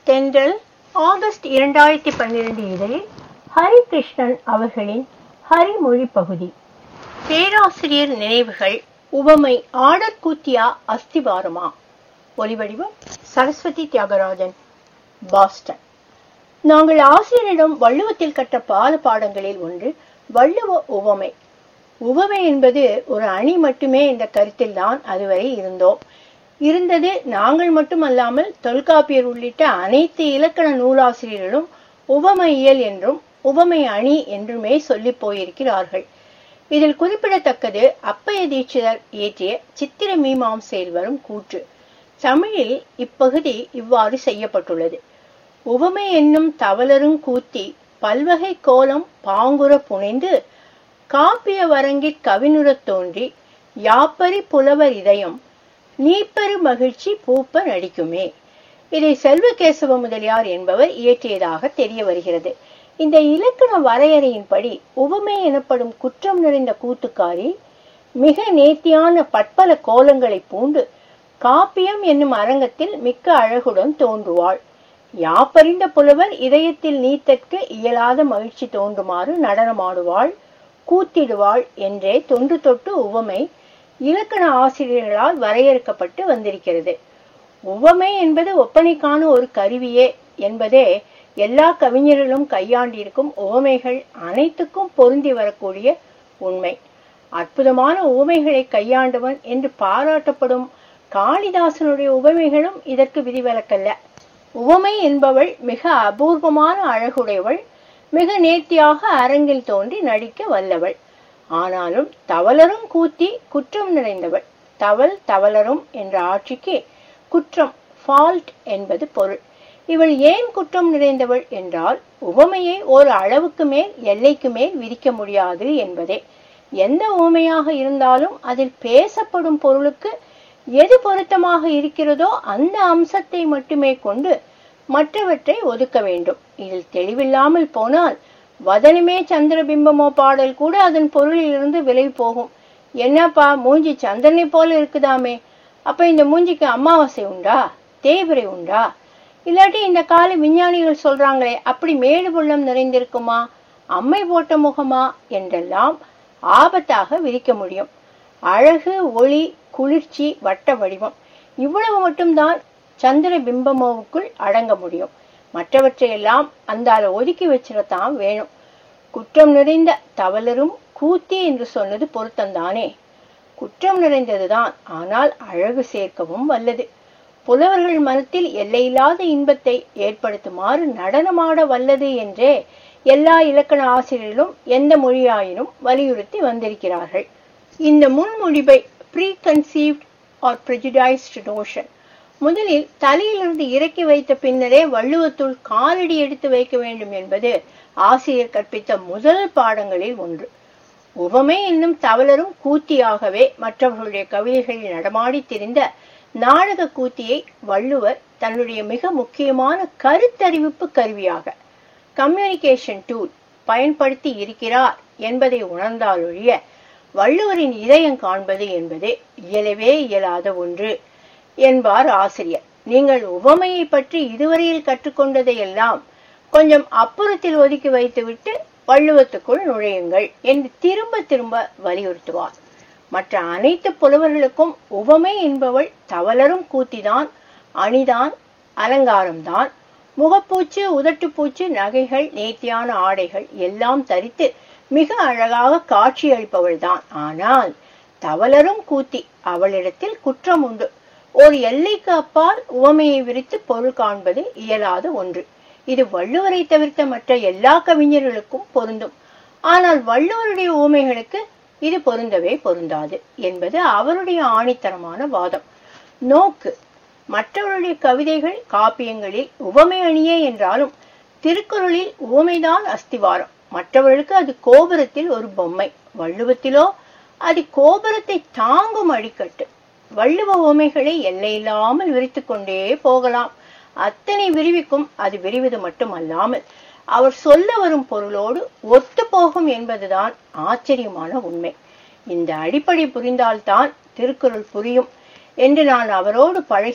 தென்றல் ஆகஸ்ட் இரண்டாயிரத்தி பன்னிரண்டு இதழில் ஹரிகிருஷ்ணன் அவர்களின் ஹரிமொழி பகுதி பேராசிரியர் நினைவுகள் உவமை ஆடற்கூத்தியா அஸ்திவாரமா ஒலிவடிவம் சரஸ்வதி தியாகராஜன் பாஸ்டன் நாங்கள் ஆசிரியரிடம் வள்ளுவத்தில் கற்ற பால பாடங்களில் ஒன்று வள்ளுவ உவமை உவமை என்பது ஒரு அணி மட்டுமே என்ற கருத்தில் தான் அதுவரை இருந்தோம் இருந்தது நாங்கள் மட்டுமல்லாமல் தொல்காப்பியர் உள்ளிட்ட அனைத்து இலக்கண நூலாசிரியர்களும் உவமையியல் என்றும் உவமை அணி என்றுமே சொல்லி போயிருக்கிறார்கள் இதில் குறிப்பிடத்தக்கது அப்பைய தீட்சிதர் இயற்றிய சித்திர மீமாம்சையில் வரும் கூற்று தமிழில் இப்பகுதி இவ்வாறு செய்யப்பட்டுள்ளது உவமை என்னும் தவலரும் கூத்தி பல்வகை கோலம் பாங்குற புனைந்து காப்பிய வரங்கிற் கவினுறத் தோன்றி யாப்பரி புலவர் இதயம் நீப்பெரு மகிழ்ச்சி பூப்ப நடிக்குமே இதை செல்வகேசவ முதலியார் என்பவர் இயற்றியதாக தெரிய வருகிறது இந்த இலக்கண வரையறையின்படி உவமை எனப்படும் குற்றம் நிறைந்த கூத்துக்காரி மிக நேர்த்தியான பற்பல கோலங்களை பூண்டு காப்பியம் என்னும் அரங்கத்தில் மிக்க அழகுடன் தோன்றுவாள் யாப்பறிந்த புலவர் இதயத்தில் நீத்தற்கு இயலாத மகிழ்ச்சி தோன்றுமாறு நடனமாடுவாள் கூத்திடுவாள் என்றே தொன்று தொட்டு உவமை இலக்கண ஆசிரியர்களால் வரையறுக்கப்பட்டு வந்திருக்கிறது உவமை என்பது ஒப்பனைக்கான ஒரு கருவியே என்பதே எல்லா கவிஞர்களும் கையாண்டிருக்கும் உவமைகள் அனைத்துக்கும் பொருந்தி வரக்கூடிய உண்மை அற்புதமான உவமைகளை கையாண்டவன் என்று பாராட்டப்படும் காளிதாசனுடைய உவமைகளும் இதற்கு விதிவிலக்கல்ல உவமை என்பவள் மிக அபூர்வமான அழகுடையவள் மிக நேர்த்தியாக அரங்கில் தோன்றி நடிக்க வல்லவள் ஆனாலும் தவளரும் கூத்தி குற்றம் நிறைந்தவள் தவள் தவளரும் என்ற ஆட்சிக்கு குற்றம் ஃபால்ட் என்பது பொருள் இவள் ஏன் குற்றம் நிறைந்தவள் என்றால் உவமையை ஒரு அளவுக்கு மேல் எல்லைக்கு மேல் விதிக்க முடியாது என்பதே எந்த உவமையாக இருந்தாலும் அதில் பேசப்படும் பொருளுக்கு எது பொருத்தமாக இருக்கிறதோ அந்த அம்சத்தை மட்டுமே கொண்டு மற்றவற்றை ஒதுக்க வேண்டும் இதில் தெளிவில்லாமல் போனால் வதனமே சந்திர பிம்பமோ பாடல் கூட அதன் பொருளிலிருந்து விலை போகும் என்னப்பா மூஞ்சி சந்திரனை போல இருக்குதாமே அப்ப இந்த மூஞ்சிக்கு அமாவாசை உண்டா தேய்பிரை உண்டா இல்லாட்டி இந்த கால விஞ்ஞானிகள் சொல்றாங்களே அப்படி மேடு பள்ளம் நிறைந்திருக்குமா அம்மை போட்ட முகமா என்றெல்லாம் ஆபத்தாக விரிக்க முடியும் அழகு ஒளி குளிர்ச்சி வட்ட வடிவம் இவ்வளவு மட்டும்தான் சந்திர பிம்பமோவுக்குள் அடங்க முடியும் மற்றவற்றையெல்லாம் அந்தால ஒதுக்கி வச்சிடத்தான் வேணும் குற்றம் நிறைந்த தவளரும் கூத்தி என்று சொன்னது பொருத்தம்தானே குற்றம் நிறைந்ததுதான் ஆனால் அழகு சேர்க்கவும் வல்லது புலவர்கள் மனத்தில் எல்லையில்லாத இன்பத்தை ஏற்படுத்துமாறு நடனமாட வல்லது என்றே எல்லா இலக்கண ஆசிரியர்களும் எந்த மொழியாயினும் வலியுறுத்தி வந்திருக்கிறார்கள் இந்த முன்மொழிவை preconceived or prejudiced notion முதலில் தலையிலிருந்து இறக்கி வைத்த பின்னரே வள்ளுவத்துள் காலடி எடுத்து வைக்க வேண்டும் என்பது ஆசிரியர் கற்பித்த முதல் பாடங்களில் ஒன்று உவமை என்னும் தவளரும் கூத்தியாகவே மற்றவர்களுடைய கவிதைகளில் நடமாடி திரிந்த நாடக கூத்தியை வள்ளுவர் தன்னுடைய மிக முக்கியமான கருத்தறிவிப்பு கருவியாக கம்யூனிகேஷன் டூல் பயன்படுத்தி இருக்கிறார் என்பதை உணர்ந்தாலொழிய வள்ளுவரின் இதயம் காண்பது என்பது இயலவே இயலாத ஒன்று என்பார் ஆசிரியர் நீங்கள் உவமையை பற்றி இதுவரையில் கற்றுக்கொண்டதையெல்லாம் கொஞ்சம் அப்புறத்தில் ஒதுக்கி வைத்துவிட்டு வள்ளுவத்துக்குள் நுழையுங்கள் என்று திரும்ப திரும்ப வலியுறுத்துவார் மற்ற அனைத்து புலவர்களுக்கும் உவமை என்பவள் தவளரும் கூத்திதான் அணிதான் அலங்காரம்தான் முகப்பூச்சு உதட்டுப்பூச்சு நகைகள் நேர்த்தியான ஆடைகள் எல்லாம் தரித்து மிக அழகாக காட்சியளிப்பவள் தான் ஆனால் தவளரும் கூத்தி அவளிடத்தில் குற்றம் உண்டு ஒரு எல்லைக்கு அப்பால் உவமையை விரித்து பொருள் காண்பது இயலாத ஒன்று இது வள்ளுவரை தவிர்த்த மற்ற எல்லா கவிஞர்களுக்கும் பொருந்தும் ஆனால் வள்ளுவருடைய உவமைகளுக்கு இது பொருந்தவே பொருந்தாது என்பது அவருடைய ஆணித்தரமான வாதம் நோக்கு மற்றவருடைய கவிதைகள் காப்பியங்களில் உவமை அணியே என்றாலும் திருக்குறளில் உவமைதான் அஸ்திவாரம் மற்றவர்களுக்கு அது கோபுரத்தில் ஒரு பொம்மை வள்ளுவத்திலோ அது கோபுரத்தை தாங்கும் அடிக்கட்டு வள்ளுவ உவமைகளை எல்லையில்லாமல் விரித்து கொண்டே போகலாம் அத்தனை விரிவிக்கும் அது விரிவது மட்டுமல்லாமல் அவர் சொல்ல வரும் பொருளோடு ஒத்து போகும் என்பதுதான் ஆச்சரியமான உண்மை இந்த அடிப்படை புரிந்தால்தான் திருக்குறள் புரியும் என்று நான் அவரோடு பழகிய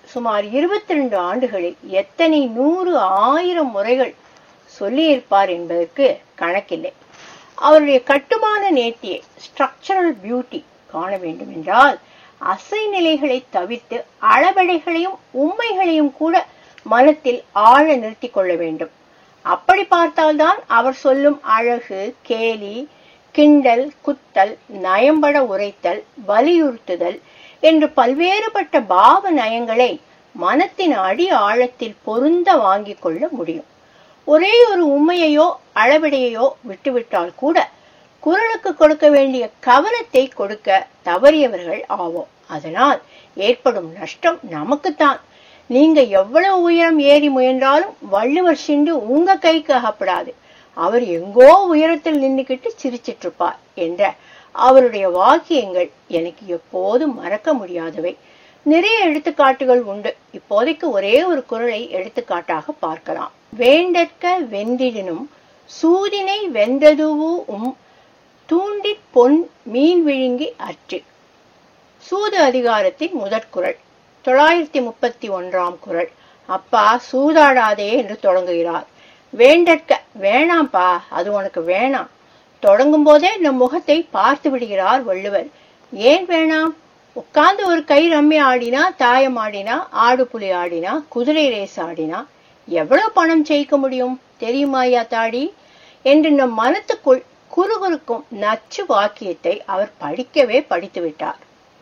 சுமார் இருபத்தி ரெண்டு ஆண்டுகளில் எத்தனை நூறு ஆயிரம் முறைகள் சொல்லியிருப்பார் என்பதற்கு கணக்கில்லை அவருடைய கட்டுமான நேர்த்தியை ஸ்ட்ரக்சரல் பியூட்டி காண வேண்டும் என்றால் அசை நிலைகளை தவிர்த்து அளவடைகளையும் உண்மைகளையும் கூட மனத்தில் ஆழ நிறுத்தி கொள்ள வேண்டும் அப்படி பார்த்தால்தான் அவர் சொல்லும் அழகு கேலி கிண்டல் குத்தல் நயம்பட உரைத்தல் வலியுறுத்துதல் என்று பல்வேறுபட்ட பாவ நயங்களை மனத்தின் அடி ஆழத்தில் பொருந்த வாங்கிக் கொள்ள முடியும் ஒரே ஒரு உண்மையையோ அளவிடையையோ விட்டுவிட்டால் கூட குரலுக்கு கொடுக்க வேண்டிய கவனத்தை கொடுக்க தவறியவர்கள் ஆவோம் அதனால் ஏற்படும் நஷ்டம் நமக்குத்தான் நீங்க எவ்வளவு உயரம் ஏறி முயன்றாலும் வள்ளுவர் சிண்டு உங்க கைக்கு அகப்படாது அவர் எங்கோ உயரத்தில் நின்னுக்கிட்டு சிரிச்சிட்டு இருப்பார் என்ற அவருடைய வாக்கியங்கள் எனக்கு எப்போதும் மறக்க முடியாதவை நிறைய எடுத்துக்காட்டுகள் உண்டு இப்போதைக்கு ஒரே ஒரு குரலை எடுத்துக்காட்டாக பார்க்கலாம் வேண்டற்க வென்றிடினும் சூதினை வென்றதுவும் தூண்டிற் பொன் மீன் விழுங்கி அற்று சூது அதிகாரத்தின் முதற்குரல் தொள்ளாயிரத்தி முப்பத்தி ஒன்றாம் குரல் அப்பா சூதாடாதே என்று தொடங்குகிறார் வேண்டற்க வேணாம்ப்பா அது உனக்கு வேணாம் தொடங்கும் போதே நம் முகத்தை பார்த்து விடுகிறார் வள்ளுவர் ஏன் வேணாம் உட்கார்ந்து ஒரு கை ரம்மி ஆடினா தாயம் ஆடினா ஆடு புலி ஆடினா குதிரை ரேஸ் ஆடினா எவ்வளவு பணம் ஜெயிக்க முடியும் தெரியுமாயா தாடி என்று நம் மனத்துக்குள் குறுகுறுக்கும் நச்சு வாக்கியத்தை அவர் படிக்கவே படித்து விட்டார்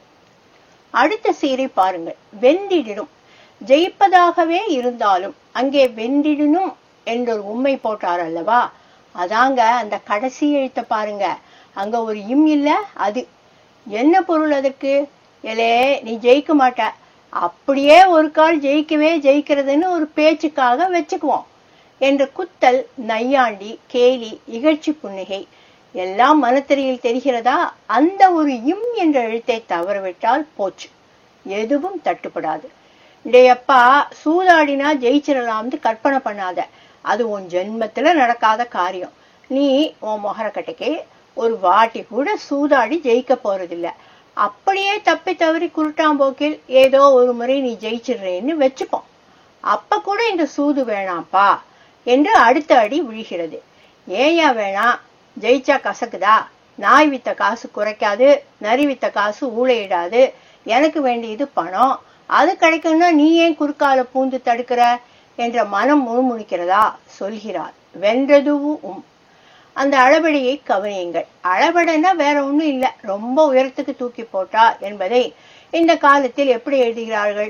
அடுத்த சீரை பாருங்கள் வென்றிடினும் ஜெயிப்பதாகவே இருந்தாலும் அங்கே வென்றிடணும் என்றொரு உண்மை போட்டார் அல்லவா அதாங்க அந்த கடைசி எழுத்த பாருங்க அங்க ஒரு இம் இல்ல அது என்ன பொருள் அதற்கு எலே நீ ஜெயிக்க மாட்ட அப்படியே ஒரு கால் ஜெயிக்கவே ஜெயிக்கிறதுன்னு ஒரு பேச்சுக்காக வச்சுக்குவோம் என்ற குத்தல் நையாண்டி கேலி இகழ்ச்சி புன்னகை எல்லாம் மனத்திரையில் தெரிகிறதா அந்த ஒரு இம் என்ற எழுத்தை தவறவிட்டால் போச்சு எதுவும் தட்டுப்படாது டேயப்பா சூதாடினா ஜெயிச்சிடலாம்னு கற்பனை பண்ணாத அது உன் ஜென்மத்துல நடக்காத காரியம் நீ உன் மொகரக்கட்டைக்கு ஒரு வாட்டி கூட சூதாடி ஜெயிக்க போறதில்ல அப்படியே தப்பி தவறி குருட்டாம்போக்கில் ஏதோ ஒரு முறை நீ ஜெயிச்சிடுறேன்னு வச்சுப்போம் அப்ப கூட இந்த சூது வேணாம்ப்பா என்று அடுத்த அடி விழுகிறது ஏயா வேணாம் ஜெயிச்சா கசக்குதா நாய் வித்த காசு குறைக்காது நரி வித்த காசு ஊழையிடாது எனக்கு வேண்டியது பணம் அது கிடைக்கும்னா நீ ஏன் குறுக்கால பூந்து தடுக்கிற என்ற மனம் முணுமுணுக்கிறதா சொல்கிறார் வென்றதுவும் அந்த அளபடியை கவனியுங்கள் அளபடைனா வேற ஒண்ணும் இல்ல ரொம்ப உயரத்துக்கு தூக்கி போட்டார் என்பதை இந்த காலத்தில் எப்படி எழுதுகிறார்கள்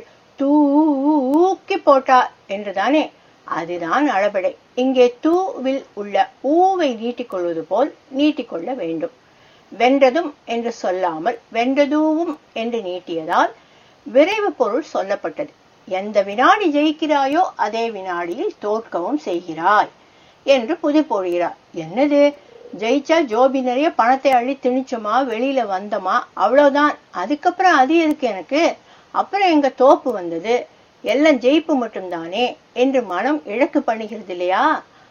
தூக்கி போட்டார் என்றுதானே அதுதான் அளபடை இங்கே தூவில் உள்ள ஊவை நீட்டிக்கொள்வது போல் நீட்டிக்கொள்ள வேண்டும் வென்றதும் என்று சொல்லாமல் வென்றதூவும் என்று நீட்டியதால் விரைவு பொருள் சொல்லப்பட்டது எந்த வினாடி ஜெயிக்கிறாயோ அதே வினாடியில் தோற்கவும் செய்கிறாய் என்று புது போடுகிறார் என்னது ஜெயிச்சா ஜோபி நிறைய பணத்தை அள்ளி திணிச்சோமா வெளியில வந்தோமா அவ்வளவுதான் அதுக்கப்புறம் அது எதுக்கு எனக்கு அப்புறம் எங்க தோப்பு வந்தது எல்லாம் ஜெயிப்பு மட்டும்தானே என்று மனம் இழக்கு பண்ணுகிறது இல்லையா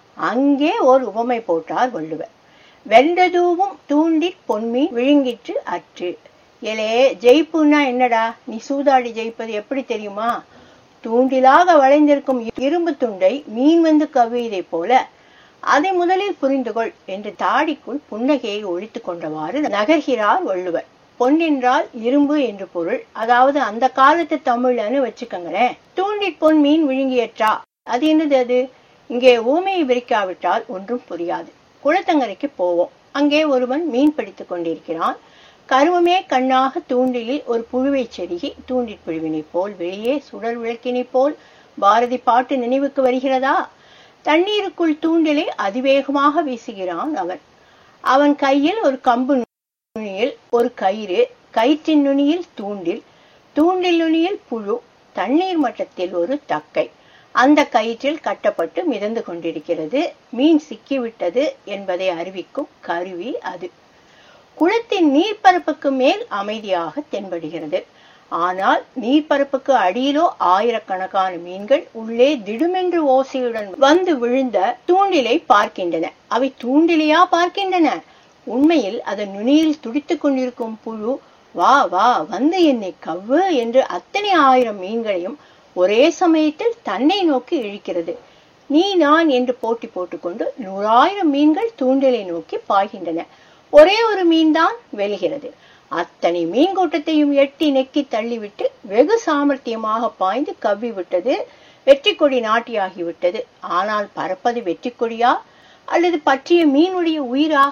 அங்கே ஒரு உவமை போட்டார் வள்ளுவர் வென்றதுவும் தூண்டி பொன்மீன் விழுங்கிற்று அற்று எலே ஜெயிப்புன்னா என்னடா நீ சூதாடி ஜெயிப்பது எப்படி தெரியுமா தூண்டிலாக வளைந்திருக்கும் இரும்பு துண்டை மீன் வந்து கவியதை போல அதை முதலில் புரிந்து கொள் என்று தாடிக்குள் புன்னகையை ஒழித்து கொண்டவாறு நகர்கிறார் வள்ளுவர் பொன் என்றால் இரும்பு என்று பொருள் அதாவது அந்த காலத்து தமிழ்னு வச்சுக்கோங்களேன் தூண்டிற் பொன் மீன் விழுங்கியற்றா அது என்னது அது இங்கே ஊமையை விரிக்காவிட்டால் ஒன்றும் புரியாது குளத்தங்கரைக்கு போவோம் அங்கே ஒருவன் மீன் பிடித்துக் கொண்டிருக்கிறான் கருவமே கண்ணாக தூண்டிலில் ஒரு புழுவை செருகி தூண்டிற் புழுவினைப் போல் வெளியே சுடர் விளக்கினைப் போல் பாரதி பாட்டு நினைவுக்கு வருகிறதா தண்ணீருக்குள் தூண்டிலை அதிவேகமாக வீசுகிறான் அவன் அவன் கையில் ஒரு கம்பு நுனியில் ஒரு கயிறு கயிற்றின் நுனியில் தூண்டில் தூண்டில் நுனியில் புழு தண்ணீர் மட்டத்தில் ஒரு தக்கை அந்த கயிற்றில் கட்டப்பட்டு மிதந்து கொண்டிருக்கிறது மீன் சிக்கிவிட்டது என்பதை அறிவிக்கும் கருவி அது குளத்தின் நீர்ப்பரப்புக்கு மேல் அமைதியாக தென்படுகிறது ஆனால் நீர்ப்பரப்புக்கு அடியிலோ ஆயிரக்கணக்கான மீன்கள் உள்ளே திடுமென்று ஓசையுடன் வந்து விழுந்த தூண்டிலை பார்க்கின்றன அவை தூண்டிலையா பார்க்கின்றன உண்மையில் அதன் நுனியில் துடித்துக் கொண்டிருக்கும் புழு வா வா வந்து என்னை கவ்வு என்று அத்தனை ஆயிரம் மீன்களையும் ஒரே சமயத்தில் தன்னை நோக்கி இழுக்கிறது நீ நான் என்று போட்டி போட்டுக்கொண்டு நூறாயிரம் மீன்கள் தூண்டிலை நோக்கி பாய்கின்றன ஒரே ஒரு மீன் தான் வெல்கிறது அத்தனை மீன் கூட்டத்தையும் எட்டி நெக்கி தள்ளிவிட்டு வெகு சாமர்த்தியமாக பாய்ந்து கவ்வி விட்டது வெற்றி கொடி நாட்டியாகிவிட்டது ஆனால் பறப்பது வெற்றி கொடியா அல்லது பற்றிய மீனுடைய உயிரா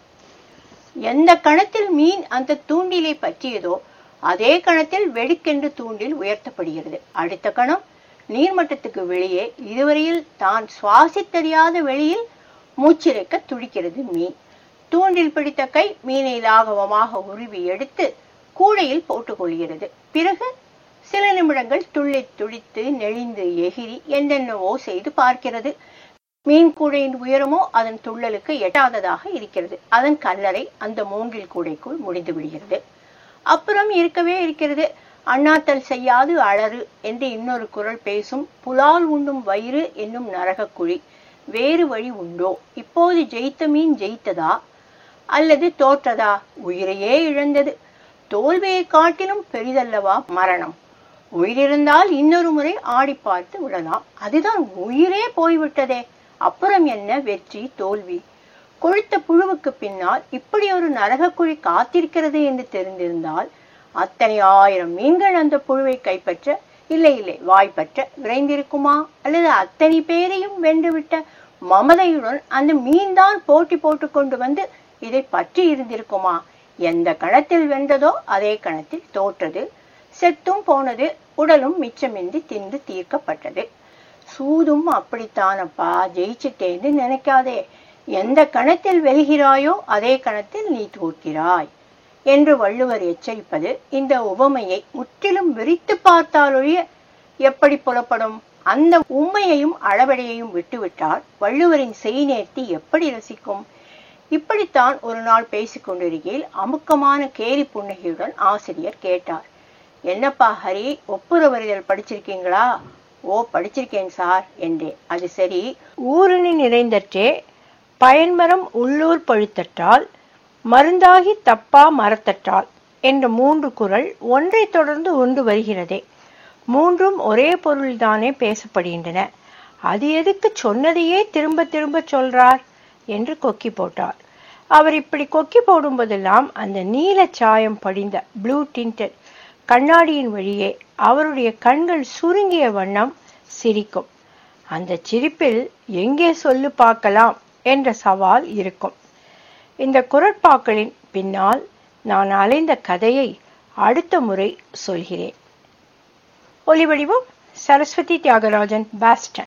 எந்த கணத்தில் மீன் அந்த தூண்டிலை பற்றியதோ அதே கணத்தில் வெடிக்கென்று தூண்டில் உயர்த்தப்படுகிறது அடுத்த கணம் நீர்மட்டத்துக்கு வெளியே இதுவரையில் தான் சுவாசித்தறியாத வெளியில் மூச்சிறைக்க துடிக்கிறது மீன் தூண்டில் பிடித்த கை மீனை லாகவமாக உருவி எடுத்து கூடையில் போட்டுக் கொள்கிறது பிறகு சில நிமிடங்கள் துள்ளி துடித்து நெளிந்து எகிரி என்னென்னவோ செய்து பார்க்கிறது மீன் கூடையின் உயரமோ அதன் துள்ளலுக்கு எட்டாததாக இருக்கிறது அதன் கல்லறை அந்த மூங்கில் கூடைக்குள் முடிந்து விடுகிறது அப்புறம் இருக்கவே இருக்கிறது அண்ணாத்தல் செய்யாது அலறு என்று இன்னொரு குரல் பேசும் புலால் உண்ணும் வயிறு என்னும் நரகக் குழி வேறு வழி உண்டோ இப்போது ஜெயித்த மீன் ஜெயித்ததா அல்லது தோற்றதா உயிரையே இழந்தது தோல்வியை காட்டிலும் பெரிதல்லவா மரணம் உயிரிருந்தால் இன்னொரு முறை ஆடி பார்த்து விடலாம் அதுதான் உயிரே போய்விட்டதே அப்புறம் என்ன வெற்றி தோல்வி கொழுத்த புழுவுக்கு பின்னால் இப்படி ஒரு நரகக்குழி காத்திருக்கிறது என்று தெரிந்திருந்தால் அத்தனை ஆயிரம் மீன்கள் அந்த புழுவை கைப்பற்ற இல்லை இல்லை வாய்ப்பற்ற விரைந்திருக்குமா அல்லது அத்தனை பேரையும் வென்றுவிட்ட மமதையுடன் அந்த மீன் தான் போட்டி போட்டு கொண்டு வந்து இதை பற்றி இருந்திருக்குமா எந்த கணத்தில் வென்றதோ அதே கணத்தில் தோற்றது செத்தும் போனது உடலும் மிச்சமின்றி தின்று தீர்க்கப்பட்டது சூதும் அப்படித்தானப்பா ஜெயிச்சிட்டேன்னு நினைக்காதே எந்த கணத்தில் வெல்கிறாயோ அதே கணத்தில் நீ தோற்கிறாய் என்று வள்ளுவர் எச்சரிப்பது இந்த உவமையை முற்றிலும் விரித்து பார்த்தாலொழிய எப்படி புலப்படும் அந்த உண்மையையும் அளவடையையும் விட்டுவிட்டால் வள்ளுவரின் செய்நேர்த்தி எப்படி ரசிக்கும் இப்படித்தான் ஒரு நாள் பேசிக் கொண்டிருக்கையில் அமுக்கமான கேலி புன்னகையுடன் ஆசிரியர் கேட்டார் என்னப்பா ஹரி ஒப்புரவறிதல் படிச்சிருக்கீங்களா ஓ படிச்சிருக்கேன் சார் என்றேன் அது சரி ஊரணி நிறைந்தற்றே பயன்மரம் உள்ளூர் பழுத்தற்றால் மருந்தாகி தப்பா மரத்தற்றால் என்ற மூன்று குரல் ஒன்றை தொடர்ந்து ஒன்று வருகிறதே மூன்றும் ஒரே பொருள்தானே பேசப்படுகின்றன அது எதுக்கு சொன்னதையே திரும்ப திரும்ப சொல்றார் என்று கொக்கி போட்டார் அவர் இப்படி கொக்கி போடும்போதெல்லாம் அந்த நீல சாயம் படிந்த ப்ளூ டிண்டட் கண்ணாடியின் வழியே அவருடைய கண்கள் சுருங்கிய வண்ணம் சிரிக்கும் அந்த சிரிப்பில் எங்கே சொல்லு பார்க்கலாம் என்ற சவால் இருக்கும் இந்த குரட்பாக்களின் பின்னால் நான் அலைந்த கதையை அடுத்த முறை சொல்கிறேன் ஒலிவடிவம் சரஸ்வதி தியாகராஜன் பாஸ்டன்